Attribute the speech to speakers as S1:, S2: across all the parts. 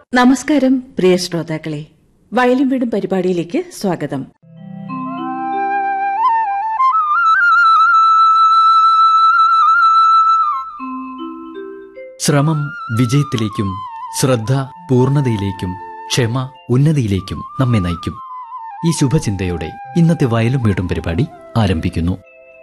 S1: നമസ്കാരം പ്രിയ ശ്രോതാക്കളെ വയലും വീടും പരിപാടിയിലേക്ക് സ്വാഗതം
S2: ശ്രമം വിജയത്തിലേക്കും ശ്രദ്ധ പൂർണ്ണതയിലേക്കും ക്ഷമ ഉന്നതിയിലേക്കും നമ്മെ നയിക്കും ഈ ശുഭചിന്തയോടെ ഇന്നത്തെ വയലും വീടും പരിപാടി ആരംഭിക്കുന്നു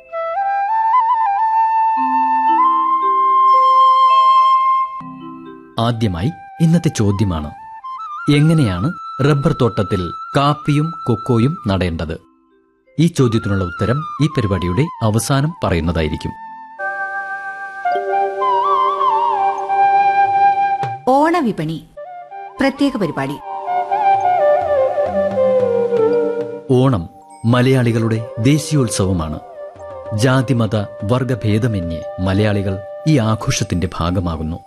S2: ആദ്യമായി ഇന്നത്തെ ചോദ്യമാണ് എങ്ങനെയാണ് റബ്ബർ തോട്ടത്തിൽ കാപ്പിയും കൊക്കോയും നടേണ്ടത് ഈ ചോദ്യത്തിനുള്ള ഉത്തരം ഈ പരിപാടിയുടെ അവസാനം പറയുന്നതായിരിക്കും
S3: ഓണവിപണി പ്രത്യേക പരിപാടി
S2: ഓണം മലയാളികളുടെ ദേശീയോത്സവമാണ് ജാതിമത വർഗഭേദമന്യേ മലയാളികൾ ഈ ആഘോഷത്തിന്റെ ഭാഗമാകുന്നു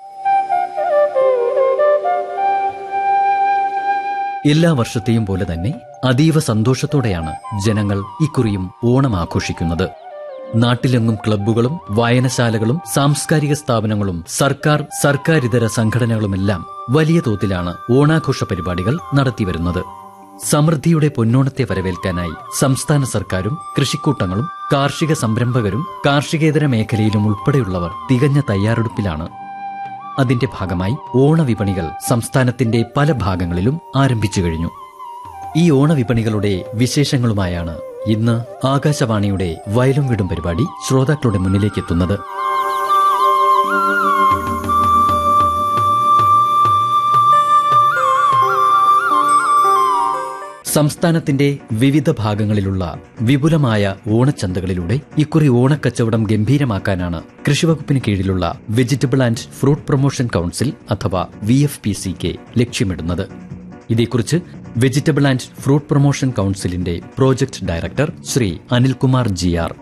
S2: എല്ലാ വർഷത്തെയും പോലെ തന്നെ അതീവ സന്തോഷത്തോടെയാണ് ജനങ്ങൾ ഇക്കുറിയും ഓണം ആഘോഷിക്കുന്നത് നാട്ടിലെങ്ങും ക്ലബ്ബുകളും വായനശാലകളും സാംസ്കാരിക സ്ഥാപനങ്ങളും സർക്കാർ സർക്കാരിതര സംഘടനകളുമെല്ലാം വലിയ തോതിലാണ് ഓണാഘോഷ പരിപാടികൾ നടത്തിവരുന്നത് സമൃദ്ധിയുടെ പൊന്നോണത്തെ വരവേൽക്കാനായി സംസ്ഥാന സർക്കാരും കൃഷിക്കൂട്ടങ്ങളും കാർഷിക സംരംഭകരും കാർഷികേതര മേഖലയിലും ഉൾപ്പെടെയുള്ളവർ തികഞ്ഞ തയ്യാറെടുപ്പിലാണ് അതിന്റെ ഭാഗമായി ഓണവിപണികൾ സംസ്ഥാനത്തിന്റെ പല ഭാഗങ്ങളിലും ആരംഭിച്ചു കഴിഞ്ഞു ഈ ഓണവിപണികളുടെ വിശേഷങ്ങളുമായാണ് ഇന്ന് ആകാശവാണിയുടെ വയലും വീടും പരിപാടി ശ്രോതാക്കളുടെ മുന്നിലേക്ക് എത്തുന്നത് സംസ്ഥാനത്തിന്റെ വിവിധ ഭാഗങ്ങളിലുള്ള വിപുലമായ ഓണച്ചന്തകളിലൂടെ ഇക്കുറി ഓണക്കച്ചവടം ഗംഭീരമാക്കാനാണ് കൃഷിവകുപ്പിന് കീഴിലുള്ള vegetable and fruit promotion council അഥവാ V F P C K ലക്ഷ്യമിടുന്നത് ഇതേക്കുറിച്ച് വെജിറ്റബിൾ ആൻഡ് ഫ്രൂട്ട് പ്രൊമോഷൻ കൌൺസിലിന്റെ project director Shri Anilkumar G R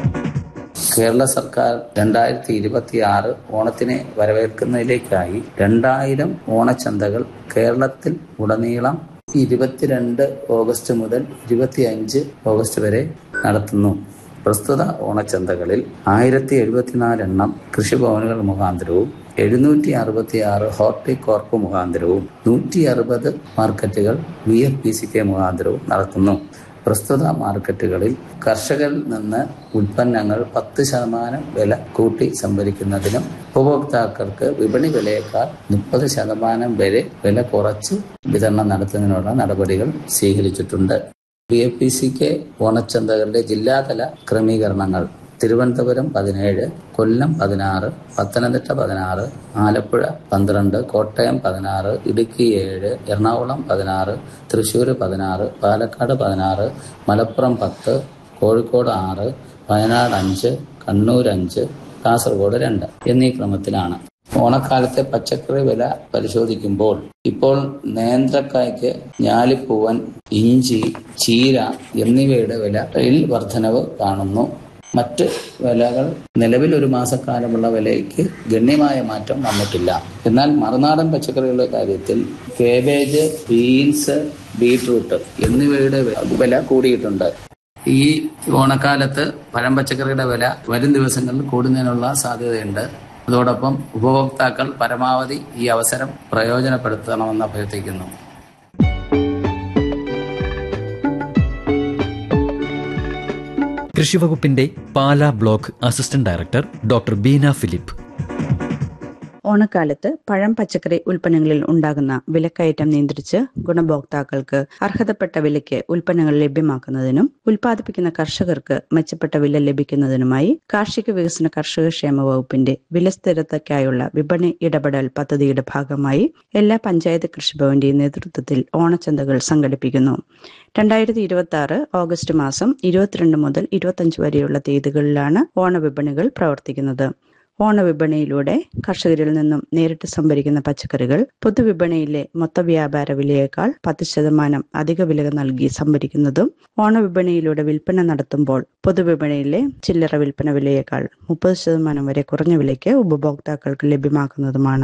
S4: Kerala സർക്കാർ രണ്ടായിരത്തി ഇരുപത്തി ആറ് ഓണത്തിനെ വരവേൽക്കുന്നതിലേക്കായി രണ്ടായിരം ഓണച്ചന്തകൾ കേരളത്തിൽ ഉടനീളം ഇരുപത്തിരണ്ട് ഓഗസ്റ്റ് മുതൽ ഇരുപത്തിയഞ്ച് ഓഗസ്റ്റ് വരെ നടത്തുന്നു പ്രസ്തുത ഓണച്ചന്തകളിൽ ആയിരത്തി എഴുപത്തിനാല് എണ്ണം കൃഷിഭവനുകൾ മുഖാന്തരവും എഴുന്നൂറ്റി അറുപത്തി ആറ് ഹോർട്ടികോർപ്പ് മുഖാന്തരവും നൂറ്റി അറുപത് മാർക്കറ്റുകൾ V F P C K മുഖാന്തരവും നടത്തുന്നു പ്രസ്തുത മാർക്കറ്റുകളിൽ കർഷകരിൽ നിന്ന് ഉൽപ്പന്നങ്ങൾ പത്ത് ശതമാനം വില കൂട്ടി സംഭരിക്കുന്നതിനും ഉപഭോക്താക്കൾക്ക് വിപണി വിലയേക്കാൾ മുപ്പത് ശതമാനം വരെ വില കുറച്ച് വിതരണം നടത്തുന്നതിനുള്ള നടപടികൾ സ്വീകരിച്ചിട്ടുണ്ട് ബി എഫ് പി സിക്ക് ഓണച്ചന്തകളുടെ ജില്ലാതല ക്രമീകരണങ്ങൾ തിരുവനന്തപുരം പതിനേഴ് കൊല്ലം പതിനാറ് പത്തനംതിട്ട പതിനാറ് ആലപ്പുഴ പന്ത്രണ്ട് കോട്ടയം പതിനാറ് ഇടുക്കി ഏഴ് എറണാകുളം പതിനാറ് തൃശ്ശൂർ പതിനാറ് പാലക്കാട് പതിനാറ് മലപ്പുറം പത്ത് കോഴിക്കോട് ആറ് വയനാട് അഞ്ച് കണ്ണൂർ അഞ്ച് കാസർഗോഡ് രണ്ട് എന്നീ ക്രമത്തിലാണ് ഓണക്കാലത്തെ പച്ചക്കറി വില പരിശോധിക്കുമ്പോൾ ഇപ്പോൾ നേന്ത്രക്കായ്ക്ക് ഞാലിപ്പൂവൻ ഇഞ്ചി ചീര എന്നിവയുടെ വിലയിൽ വർധനവ് കാണുന്നു മറ്റ് വിലകൾ നിലവിൽ ഒരു മാസക്കാലമുള്ള വിലയ്ക്ക് ഗണ്യമായ മാറ്റം വന്നിട്ടില്ല എന്നാൽ മറുനാടൻ പച്ചക്കറികളുടെ കാര്യത്തിൽ കേബേജ് ബീൻസ് ബീട്രൂട്ട് എന്നിവയുടെ വില കൂടിയിട്ടുണ്ട് ഈ ഓണക്കാലത്ത് പഴം പച്ചക്കറിയുടെ വില വരും ദിവസങ്ങളിൽ കൂടുന്നതിനുള്ള സാധ്യതയുണ്ട് അതോടൊപ്പം ഉപഭോക്താക്കൾ പരമാവധി ഈ അവസരം പ്രയോജനപ്പെടുത്തണമെന്ന് അഭ്യർത്ഥിക്കുന്നു
S2: കൃഷിവകുപ്പിന്റെ Pala block assistant director doctor Beena Philip
S5: ഓണക്കാലത്ത് പഴം പച്ചക്കറി ഉൽപ്പന്നങ്ങളിൽ ഉണ്ടാകുന്ന വിലക്കയറ്റം നിയന്ത്രിച്ച് ഗുണഭോക്താക്കൾക്ക് അർഹതപ്പെട്ട വിലയ്ക്ക് ഉൽപ്പന്നങ്ങൾ ലഭ്യമാക്കുന്നതിനും ഉൽപ്പാദിപ്പിക്കുന്ന കർഷകർക്ക് മെച്ചപ്പെട്ട വില ലഭിക്കുന്നതിനുമായി കാർഷിക വികസന കർഷക ക്ഷേമ വകുപ്പിന്റെ വിലസ്ഥിരതയ്ക്കായുള്ള വിപണി ഇടപെടൽ പദ്ധതിയുടെ ഭാഗമായി എല്ലാ പഞ്ചായത്ത് കൃഷിഭവന്റെയും നേതൃത്വത്തിൽ ഓണച്ചന്തകൾ സംഘടിപ്പിക്കുന്നു രണ്ടായിരത്തി ഇരുപത്തി ആറ് ഓഗസ്റ്റ് മാസം ഇരുപത്തിരണ്ട് മുതൽ ഇരുപത്തിയഞ്ച് വരെയുള്ള തീയതികളിലാണ് ഓണവിപണികൾ പ്രവർത്തിക്കുന്നത് ഓണവിപണിയിലൂടെ കർഷകരിൽ നിന്നും നേരിട്ട് സംഭരിക്കുന്ന പച്ചക്കറികൾ പൊതുവിപണിയിലെ മൊത്ത വ്യാപാര വിലയേക്കാൾ പത്ത് ശതമാനം അധിക വില നൽകി സംഭരിക്കുന്നതും ഓണവിപണിയിലൂടെ വിൽപ്പന നടത്തുമ്പോൾ പൊതുവിപണിയിലെ ചില്ലറ വിൽപ്പന വിലയേക്കാൾ മുപ്പത് ശതമാനം വരെ കുറഞ്ഞ വിലയ്ക്ക് ഉപഭോക്താക്കൾക്ക് ലഭ്യമാക്കുന്നതുമാണ്